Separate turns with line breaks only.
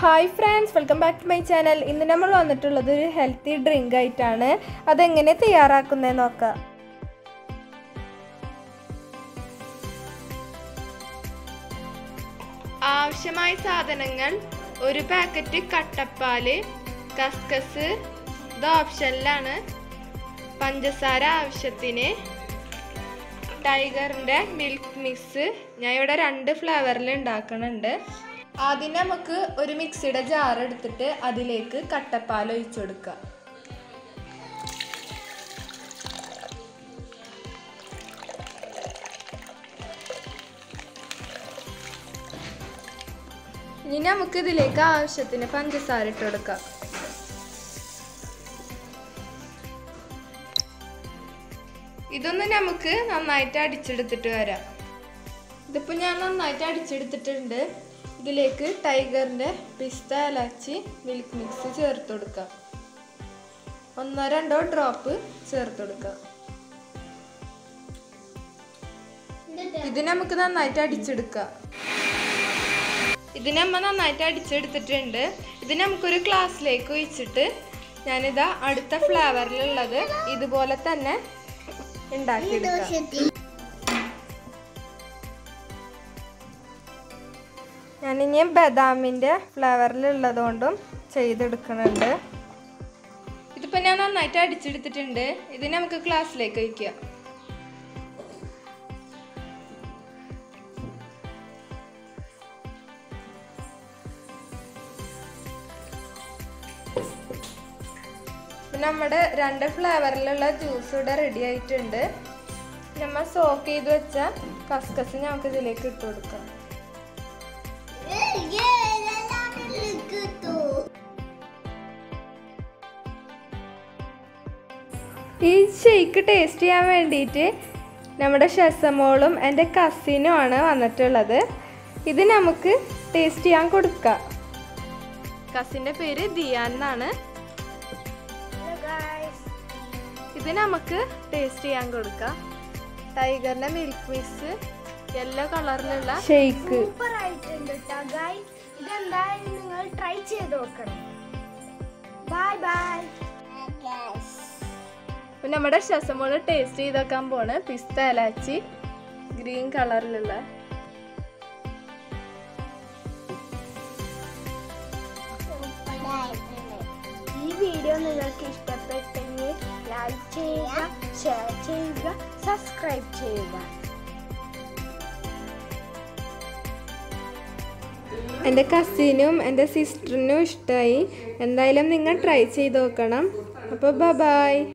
hi friends welcome back to my channel ഇന്ന് നമ്മൾ വന്നിട്ടുള്ളത് ഒരു ഹെൽത്തി ഡ്രിങ്ക് ആയിട്ടാണ് അതെങ്ങനെ തയ്യാറാക്കുന്നത് നോക്കാം ആവശ്യമായ സാധനങ്ങൾ ഒരു പാക്കറ്റ് കട്ടപ്പാല് കസ്കസ് ഇത് ഓപ്ഷനിലാണ് പഞ്ചസാര ആവശ്യത്തിന് ടൈഗറിൻ്റെ മിൽക്ക് മിക്സ് ഞാൻ ഇവിടെ രണ്ട് ഫ്ലേവറിൽ ഉണ്ടാക്കുന്നുണ്ട് ആദ്യം നമുക്ക് ഒരു മിക്സിയുടെ ജാർ എടുത്തിട്ട് അതിലേക്ക് കട്ടപ്പാൽ ഒഴിച്ചു കൊടുക്കുക ഇനി നമുക്ക് ഇതിലേക്ക് ആവശ്യത്തിന് പഞ്ചസാര ഇട്ട് കൊടുക്കാം ഇതൊന്ന് നമുക്ക് നന്നായിട്ട് അടിച്ചെടുത്തിട്ട് വരാം ഇതിപ്പോൾ ഞാൻ നന്നായിട്ട് അടിച്ചെടുത്തിട്ടുണ്ട് ഇതിലേക്ക് ടൈഗറിൻ്റെ പിസ്ത ഇലാച്ചി മിൽക്ക് മിക്സ് ചേർത്ത് കൊടുക്കാം ഒന്നോ രണ്ടോ ഡ്രോപ്പ് ചേർത്ത് കൊടുക്കാം ഇത് നമുക്ക് നന്നായിട്ട് അടിച്ചെടുക്കാം ഇത് നമ്മ നന്നായിട്ട് അടിച്ചെടുത്തിട്ടുണ്ട് ഇത് നമുക്കൊരു ഗ്ലാസ്സിലേക്ക് ഒഴിച്ചിട്ട് ഞാനിതാ അടുത്ത ഫ്ലേവറിലുള്ളത് ഇതുപോലെ തന്നെ ഉണ്ടാക്കിയെടുക്കാം ഞാനിനി ബദാമിൻ്റെ ഫ്ലേവറിലുള്ളത് കൊണ്ടും ചെയ്തെടുക്കുന്നുണ്ട് ഇതിപ്പോൾ ഞാൻ നന്നായിട്ട് അടിച്ചെടുത്തിട്ടുണ്ട് ഇത് നമുക്ക് ക്ലാസ്സിലേക്ക് വയ്ക്കാം നമ്മുടെ രണ്ട് ഫ്ലേവറിലുള്ള ജ്യൂസ് ഇവിടെ റെഡി ആയിട്ടുണ്ട് നമ്മൾ സോക്ക് ചെയ്ത് വെച്ച കസ്കസ് ഞങ്ങൾക്ക് ഇതിലേക്ക് ഇട്ട് കൊടുക്കാം ഈ ഷെയ്ക്ക് ടേസ്റ്റ് ചെയ്യാൻ വേണ്ടിയിട്ട് നമ്മുടെ ഷെസമോളും എൻ്റെ കസിനും ആണ് വന്നിട്ടുള്ളത് ഇത് നമുക്ക് ടേസ്റ്റ് ചെയ്യാൻ കൊടുക്കാം കസിൻ്റെ പേര് ദിയാൻ എന്നാണ് ഇത് നമുക്ക് ടേസ്റ്റ് ചെയ്യാൻ കൊടുക്കാം ടൈഗറിൻ്റെ മിൽക്ക് മിക്സ് യെല്ലോ കളറിലുള്ള ഷെയ്ക്ക്
സൂപ്പർ ആയിട്ടുണ്ട് ട്ടോ ഗൈസ് ഇതെന്തായാലും നിങ്ങൾ ട്രൈ ചെയ്ത് നോക്കണം ബൈ ബൈ
പിന്നെ നമ്മുടെ ശസമോള് ടേസ്റ്റ് ചെയ്ത് വെക്കാൻ പോണ് പിസ്ത ഇലാച്ചി ഗ്രീൻ കളറിലുള്ള
ഈ വീഡിയോ നിങ്ങൾക്ക് ഇഷ്ടപ്പെട്ടെങ്കിൽ ലൈക്ക് ചെയ്യുക ഷെയർ ചെയ്യുക സബ്സ്ക്രൈബ് ചെയ്യുക
എൻ്റെ കസിനും എൻ്റെ സിസ്റ്ററിനും ഇഷ്ടമായി എന്തായാലും നിങ്ങൾ ട്രൈ ചെയ്ത് നോക്കണം അപ്പോൾ ബ ബായ്